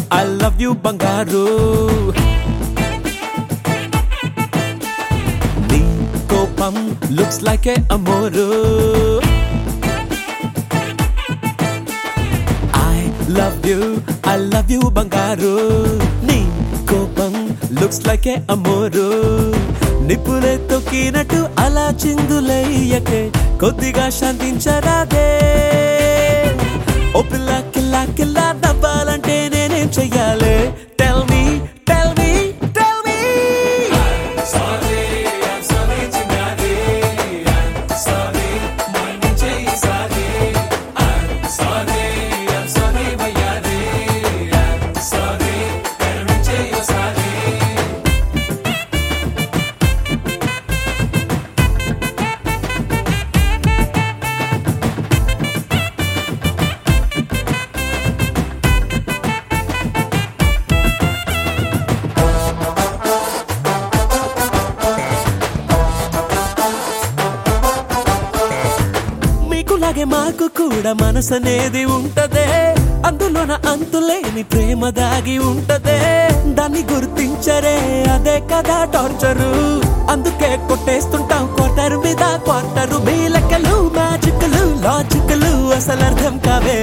I love you బంగారు నీ కోపం looks like a amour I love you I love you బంగారు నీ కోపం లుక్స్ లైక్ ఏ అమోరు నిప్పులే తొక్కినట్టు అలా చిందులయ్యకే కొద్దిగా శాంతించరాదే ఓ పిల్ల కిల్లా కిల్లా నవ్వాలంటే నేనేం చెయ్యాలి tell me tell me tell me మీకులాగే మాకు కూడా మనసనేది ఉంటదే అందులోన అంతులేని ప్రేమ దాగి ఉంటదే దాన్ని గుర్తించరే అదే కదా టార్చరు అందుకే కొట్టేస్తుంటాం క్వార్టర్ మీద క్వార్టరు మీ లెక్కలు మ్యాజిక్లు లాజిక్లు అసలు అర్థం కావే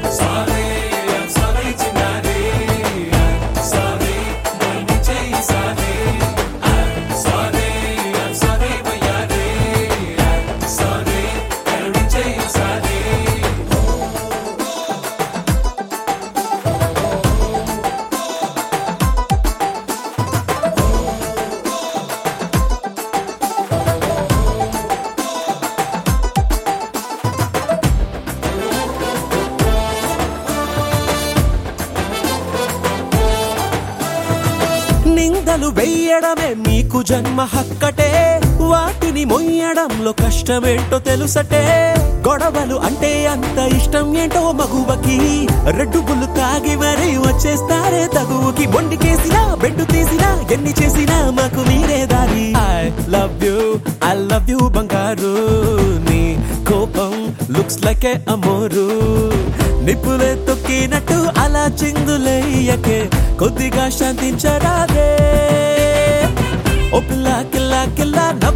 నిందలు వెయ్యడమే మీకు జన్మ హక్కటే వాటిని మొయ్యడంలో కష్టమేంటో తెలుసటే గొడవలు అంటే అంత ఇష్టం ఏంటో మగువకి రెడ్డు బుల్లు తాగి మరీ వచ్చేస్తారే తగువుకి బొండికేసినా బెడ్డు తీసినా ఎన్ని చేసినా మాకు మీరే దారి I love you I love you బంగారు నీ కోపం లుక్స్ లైక్ ఏ అమోరు నిప్పులే తొక్కినట్టు అలా చిందులయ్యకే కొద్దిగా శాంతించరాదే ఓ పిల్ల కిల్లా కిల్లా